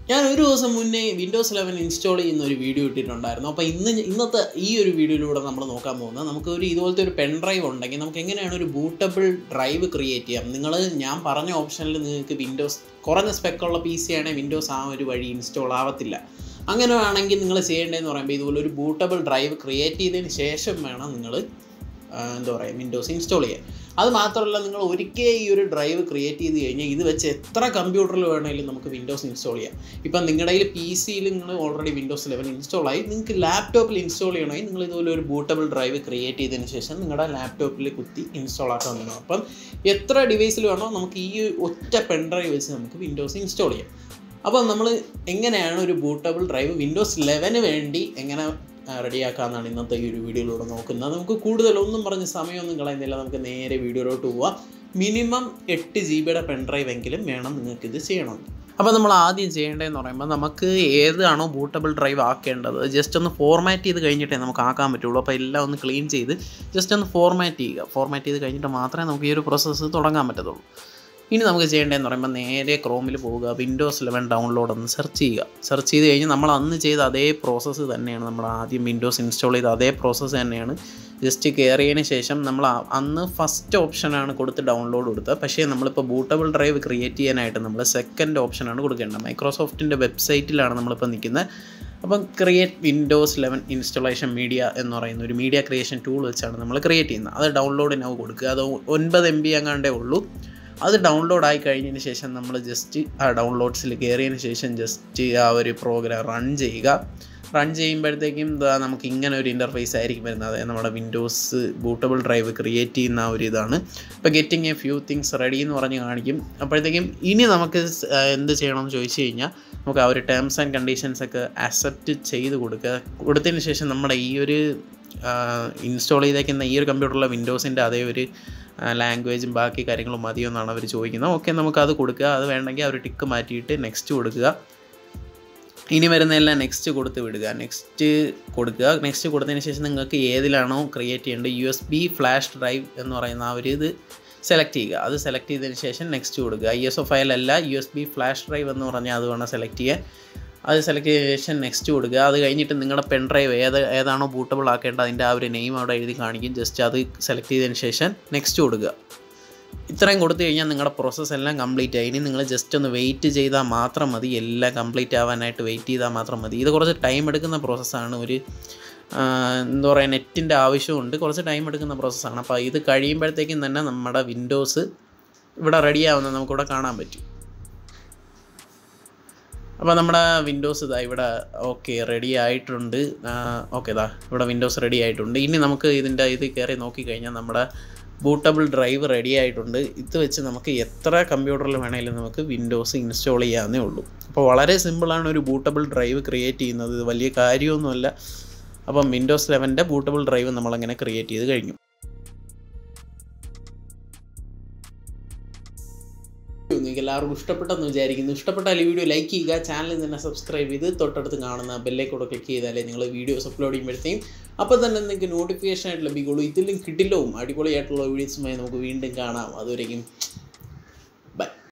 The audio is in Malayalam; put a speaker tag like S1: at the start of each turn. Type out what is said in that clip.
S1: ഞാൻ ഒരു ദിവസം മുന്നേ വിൻഡോസ് ലെവൻ ഇൻസ്റ്റാൾ ചെയ്യുന്ന ഒരു വീഡിയോ ഇട്ടിട്ടുണ്ടായിരുന്നു അപ്പോൾ ഇന്ന് ഞ- ഇന്നത്തെ ഈ ഒരു വീഡിയോയിലൂടെ നമ്മൾ നോക്കാൻ പോകുന്നത് നമുക്ക് ഒരു ഇതുപോലത്തെ ഒരു പെൻ ഡ്രൈവ് ഉണ്ടെങ്കിൽ നമുക്ക് എങ്ങനെയാണ് ഒരു ബൂട്ടബിൾ ഡ്രൈവ് ക്രിയേറ്റ് ചെയ്യാം നിങ്ങൾ ഞാൻ പറഞ്ഞ ഓപ്ഷനിൽ നിങ്ങൾക്ക് വിൻഡോസ് കുറഞ്ഞ സ്പെക്കുള്ള പി സി ആണെങ്കിൽ വിൻഡോസ് ആ ഒരു വഴി ഇൻസ്റ്റാൾ ആവത്തില്ല അങ്ങനെ വേണമെങ്കിൽ നിങ്ങൾ ചെയ്യേണ്ടതെന്ന് പറയുമ്പോൾ ഇതുപോലെ ഒരു ബൂട്ടബിൾ ഡ്രൈവ് ക്രിയേറ്റ് ചെയ്തതിന് ശേഷം വേണം നിങ്ങൾ എന്താ പറയുക വിൻഡോസ് ഇൻസ്റ്റാൾ ചെയ്യാൻ അത് മാത്രമല്ല നിങ്ങൾ ഒരിക്കൽ ഈ ഒരു ഡ്രൈവ് ക്രിയേറ്റ് ചെയ്ത് കഴിഞ്ഞാൽ ഇത് വെച്ച് എത്ര കമ്പ്യൂട്ടറിൽ വേണമെങ്കിലും നമുക്ക് വിൻഡോസ് ഇൻസ്റ്റാൾ ചെയ്യാം ഇപ്പം നിങ്ങളുടെ കയ്യിൽ പി സിയിൽ നിങ്ങൾ ഓൾറെഡി വിൻഡോസ് ലെവൻ ഇൻസ്റ്റാൾ ആയി നിങ്ങൾക്ക് ലാപ്ടോപ്പിൽ ഇൻസ്റ്റാൾ ചെയ്യണമെങ്കിൽ നിങ്ങൾ ഇതുപോലെ ഒരു ബൂട്ടബിൾ ഡ്രൈവ് ക്രിയേറ്റ് ചെയ്തതിന് ശേഷം നിങ്ങളുടെ ലാപ്ടോപ്പിൽ കുത്തി ഇൻസ്റ്റാൾ ആക്കാവുന്നതാണ് അപ്പം എത്ര ഡിവൈസിൽ വേണോ നമുക്ക് ഈ ഒറ്റ പെൻ ഡ്രൈവ് വെച്ച് നമുക്ക് വിൻഡോസ് ഇൻസ്റ്റാൾ ചെയ്യാം അപ്പം നമ്മൾ എങ്ങനെയാണ് ഒരു ബൂട്ടബിൾ ഡ്രൈവ് വിൻഡോസ് ലെവന് വേണ്ടി എങ്ങനെ റെഡിയാക്കാമെന്നാണ് ഇന്നത്തെ ഈ ഒരു വീഡിയോയിലൂടെ നോക്കുന്നത് നമുക്ക് കൂടുതലൊന്നും പറഞ്ഞ് സമയമൊന്നും കളയുന്നില്ല നമുക്ക് നേരെ വീഡിയോയിലോട്ട് പോവാം മിനിമം എട്ട് ജി ബിയുടെ പെൻ ഡ്രൈവ് എങ്കിലും വേണം നിങ്ങൾക്ക് ഇത് ചെയ്യണമെങ്കിൽ അപ്പോൾ നമ്മൾ ആദ്യം ചെയ്യേണ്ടതെന്ന് പറയുമ്പോൾ നമുക്ക് ഏതാണോ ബൂട്ടബിൾ ഡ്രൈവ് ആക്കേണ്ടത് ജസ്റ്റ് ഒന്ന് ഫോർമാറ്റ് ചെയ്ത് കഴിഞ്ഞിട്ടേ നമുക്ക് ആക്കാൻ പറ്റുള്ളൂ അപ്പോൾ എല്ലാം ഒന്ന് ക്ലീൻ ചെയ്ത് ജസ്റ്റ് ഒന്ന് ഫോർമാറ്റ് ചെയ്യുക ഫോർമാറ്റ് ചെയ്ത് കഴിഞ്ഞിട്ട് മാത്രമേ നമുക്ക് ഈ ഒരു പ്രോസസ്സ് തുടങ്ങാൻ പറ്റത്തുള്ളൂ ഇനി നമുക്ക് ചെയ്യേണ്ടതെന്ന് പറയുമ്പോൾ നേരെ ക്രോമിൽ പോവുക വിൻഡോസ് ലെവൻ ഡൗൺലോഡ് ഒന്ന് സെർച്ച് ചെയ്യുക സെർച്ച് ചെയ്ത് കഴിഞ്ഞ് നമ്മൾ അന്ന് ചെയ്ത അതേ പ്രോസസ്സ് തന്നെയാണ് നമ്മൾ ആദ്യം വിൻഡോസ് ഇൻസ്റ്റാൾ ചെയ്ത അതേ പ്രോസസ്സ് തന്നെയാണ് ജസ്റ്റ് കയറിയതിന് ശേഷം നമ്മൾ ആ- അന്ന് ഫസ്റ്റ് ഓപ്ഷനാണ് കൊടുത്ത് ഡൗൺലോഡ് കൊടുത്തത് പക്ഷേ നമ്മളിപ്പോൾ ബൂട്ടബിൾ ഡ്രൈവ് ക്രിയേറ്റ് ചെയ്യാനായിട്ട് നമ്മൾ സെക്കൻഡ് ഓപ്ഷനാണ് കൊടുക്കേണ്ടത് മൈക്രോസോഫ്റ്റിൻ്റെ വെബ്സൈറ്റിലാണ് നമ്മളിപ്പോൾ നിൽക്കുന്നത് അപ്പം create Windows eleven installation media എന്ന് പറയുന്ന ഒരു മീഡിയ ക്രിയേഷൻ ടൂൾ വെച്ചാണ് നമ്മൾ ക്രിയേറ്റ് ചെയ്യുന്നത് അത് ഡൗൺലോഡ് നൗ കൊടുക്കുക അത് ഒൻപത് എം ബി അങ്ങാണ്ടേ ഉള്ളൂ അത് ഡൗൺലോഡ് ആയി കഴിഞ്ഞതിന് ശേഷം നമ്മൾ ജസ്റ്റ് ആ ഡൗൺലോഡ്സിൽ കയറിയതിന് ശേഷം ജസ്റ്റ് ആ ഒരു പ്രോഗ്രാം റൺ ചെയ്യുക റൺ ചെയ്യുമ്പോഴത്തേക്കും ദാ നമുക്ക് ഇങ്ങനെ ഒരു ഇൻ്റർഫേസ് ആയിരിക്കും വരുന്നത് അതായത് നമ്മുടെ വിൻഡോസ് ബൂട്ടബിൾ ഡ്രൈവ് ക്രിയേറ്റ് ചെയ്യുന്ന ആ ഒരു ഇതാണ് ഇപ്പോൾ getting a few things ready എന്ന് പറഞ്ഞ് കാണിക്കും അപ്പോഴത്തേക്കും ഇനി നമുക്ക് സ്- ആ, എന്ത് ചെയ്യണമെന്ന് ചോദിച്ചു കഴിഞ്ഞാൽ നമുക്ക് ആ ഒരു ടേംസ് ആൻഡ് കണ്ടീഷൻസ് ഒക്കെ അക്സെപ്റ്റ് ചെയ്ത് കൊടുക്കുക കൊടുത്തതിന് ശേഷം നമ്മുടെ ഈ ഒരു ഇൻസ്റ്റാൾ ചെയ്തേക്കുന്ന ഈ ഒരു കമ്പ്യൂട്ടറിലെ വിൻഡോസിൻ്റെ അതേ ഒരു ലാംഗ്വേജും ബാക്കി കാര്യങ്ങളും മതിയോ എന്നാണ് അവർ ചോദിക്കുന്നത് ഓക്കെ നമുക്കത് കൊടുക്കുക അത് വേണമെങ്കിൽ അവർ ടിക്ക് മാറ്റിയിട്ട് നെക്സ്റ്റ് കൊടുക്കുക ഇനി വരുന്നതെല്ലാം നെക്സ്റ്റ് കൊടുത്ത് വിടുക നെക്സ്റ്റ് കൊടുക്കുക നെക്സ്റ്റ് കൊടുത്തതിന് ശേഷം നിങ്ങൾക്ക് ഏതിലാണോ ക്രിയേറ്റ് ചെയ്യേണ്ടത് U S B flash drive എന്ന് പറയുന്ന ആ ഒരു ഇത് സെലക്ട് ചെയ്യുക അത് സെലക്ട് ചെയ്തതിന് ശേഷം നെക്സ്റ്റ് കൊടുക്കുക ഐ എസ് ഒ ഫയൽ അല്ല U S B flash drive എന്ന് പറഞ്ഞാൽ അത് വേണം സെലക്ട് ചെയ്യാൻ അത് സെലക്ട് ചെയ്ത ശേഷം നെക്സ്റ്റ് കൊടുക്കുക അത് കഴിഞ്ഞിട്ട് നിങ്ങളുടെ പെൻ ഡ്രൈവ് ഏത് ഏതാണോ ബൂട്ടബിൾ ആക്കേണ്ടത് അതിൻ്റെ ആ ഒരു നെയിം അവിടെ എഴുതി കാണിക്കും ജസ്റ്റ് അത് സെലക്ട് ചെയ്തതിന് ശേഷം നെക്സ്റ്റ് കൊടുക്കുക ഇത്രയും കൊടുത്തു കഴിഞ്ഞാൽ നിങ്ങളുടെ പ്രോസസ്സ് എല്ലാം കംപ്ലീറ്റ് ആയി ഇനി നിങ്ങൾ ജസ്റ്റ് ഒന്ന് വെയിറ്റ് ചെയ്താൽ മാത്രം മതി എല്ലാം കംപ്ലീറ്റ് ആവാനായിട്ട് വെയിറ്റ് ചെയ്താൽ മാത്രം മതി ഇത് കുറച്ച് ടൈം എടുക്കുന്ന പ്രോസസ്സാണ് ഒരു ആ, എന്താ പറയുക നെറ്റിൻ്റെ ആവശ്യമുണ്ട് കുറച്ച് ടൈം എടുക്കുന്ന പ്രോസസ്സാണ് അപ്പോൾ ഇത് കഴിയുമ്പോഴത്തേക്കും തന്നെ നമ്മുടെ വിൻഡോസ് ഇവിടെ റെഡി ആവുന്നത് നമുക്കിവിടെ കാണാൻ പറ്റും അപ്പോൾ നമ്മുടെ വിൻഡോസ് ഇതാ ഇവിടെ ഓക്കെ റെഡി ആയിട്ടുണ്ട് ഓക്കെ ഇതാ ഇവിടെ വിൻഡോസ് റെഡി ആയിട്ടുണ്ട് ഇനി നമുക്ക് ഇതിൻ്റെ ഇത് കയറി നോക്കിക്കഴിഞ്ഞാൽ നമ്മുടെ ബൂട്ടബിൾ ഡ്രൈവ് റെഡി ആയിട്ടുണ്ട് ഇത് വെച്ച് നമുക്ക് എത്ര കമ്പ്യൂട്ടറിൽ വേണമെങ്കിലും നമുക്ക് വിൻഡോസ് ഇൻസ്റ്റാൾ ചെയ്യാവുന്നേ ഉള്ളൂ അപ്പോൾ വളരെ സിമ്പിളാണ് ഒരു ബൂട്ടബിൾ ഡ്രൈവ് ക്രിയേറ്റ് ചെയ്യുന്നത് ഇത് വലിയ കാര്യമൊന്നുമല്ല അപ്പം വിൻഡോസ് ലെവൻ്റെ ബൂട്ടബിൾ ഡ്രൈവ് നമ്മളങ്ങനെ ക്രിയേറ്റ് ചെയ്ത് കഴിഞ്ഞു നിങ്ങൾക്ക് എല്ലാവർക്കും ഇഷ്ടപ്പെട്ടെന്ന് വിചാരിക്കുന്നു ഇഷ്ടപ്പെട്ടാൽ ഈ വീഡിയോ ലൈക്ക് ചെയ്യുക ചാനലിൽ തന്നെ സബ്സ്ക്രൈബ് ചെയ്ത് തൊട്ടടുത്ത് കാണുന്ന ബെല്ലേക്കൂടെ ക്ലിക്ക് ചെയ്താലേ നിങ്ങൾ വീഡിയോസ് അപ്ലോഡ് ചെയ്യുമ്പോഴത്തേക്കും അപ്പോൾ തന്നെ നിങ്ങൾക്ക് നോട്ടിഫിക്കേഷൻ ആയിട്ട് ലഭിക്കുള്ളൂ ഇതിലും കിട്ടില്ലവും അടിപൊളിയായിട്ടുള്ള വീഡിയോസുമായി നമുക്ക് വീണ്ടും കാണാം അതുവരെയും